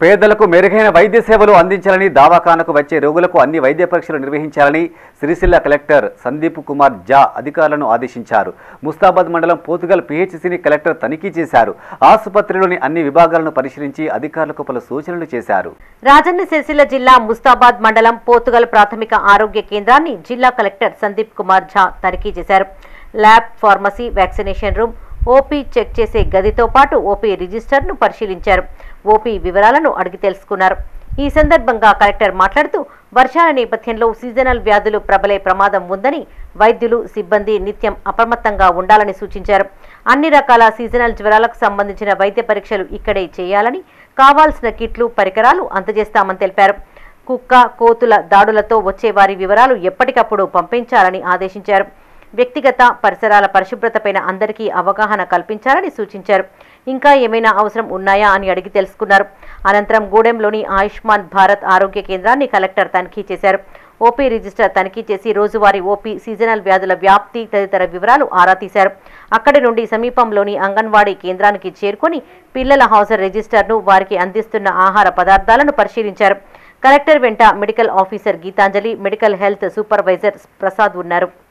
పేదలకు మెరుగైన వైద్య సేవలు అందించాలని దవాఖానకు వచ్చే రోగులకు అన్ని వైద్య పరీక్షలు నిర్వహించాలని సిరిసిల్ల కలెక్టర్ సందీప్ కుమార్ జా అధికారులను ఆదేశించారు ముస్తాబాద్ మండలం పోతుగల్ పిహెచ్సిని కలెక్టర్ తనిఖీ చేశారు ఆసుపత్రిలోని అన్ని విభాగాలను పరిశీలించి అధికారులకు పలు సూచనలు చేశారు రాజన్న సిరిసిల్ల జిల్లా ముస్తాబాద్ మండలం పోతుగల్ ప్రాథమిక ఆరోగ్య కేంద్రాన్ని జిల్లా కలెక్టర్ సందీప్ కుమార్ ఝా తనిఖీ చేశారు lab pharmacy vaccination room OP check చేసే గదితో పాటు ఓపీ రిజిస్టర్ను పరిశీలించారు ఓపీ వివరాలను అడిగి తెలుసుకున్నారు ఈ సందర్భంగా కలెక్టర్ మాట్లాడుతూ వర్షాల నేపథ్యంలో సీజనల్ వ్యాధులు ప్రబలే ప్రమాదం ఉందని వైద్యులు సిబ్బంది నిత్యం అప్రమత్తంగా ఉండాలని సూచించారు అన్ని రకాల సీజనల్ జ్వరాలకు సంబంధించిన వైద్య పరీక్షలు ఇక్కడే చేయాలని కావాల్సిన కిట్లు పరికరాలు అందజేస్తామని తెలిపారు కుక్క కోతుల దాడులతో వచ్చే వారి వివరాలు ఎప్పటికప్పుడు పంపించాలని ఆదేశించారు వ్యక్తిగత పరిసరాల పరిశుభ్రతపైన అందరికీ అవగాహన కల్పించాలని సూచించారు ఇంకా ఏమైనా అవసరం ఉన్నాయా అని అడిగి తెలుసుకున్నారు అనంతరం గూడెంలోని ఆయుష్మాన్ భారత్ ఆరోగ్య కేంద్రాన్ని కలెక్టర్ తనిఖీ చేశారు ఓపీ రిజిస్టర్ తనిఖీ చేసి రోజువారీ ఓపీ సీజనల్ వ్యాధుల వ్యాప్తి తదితర వివరాలు ఆరా తీశారు అక్కడి నుండి సమీపంలోని అంగన్వాడీ కేంద్రానికి చేరుకొని పిల్లల హౌసర్ రిజిస్టర్ను వారికి అందిస్తున్న ఆహార పదార్థాలను పరిశీలించారు కలెక్టర్ వెంట medical officer Geethanjali medical health supervisor Prasad ఉన్నారు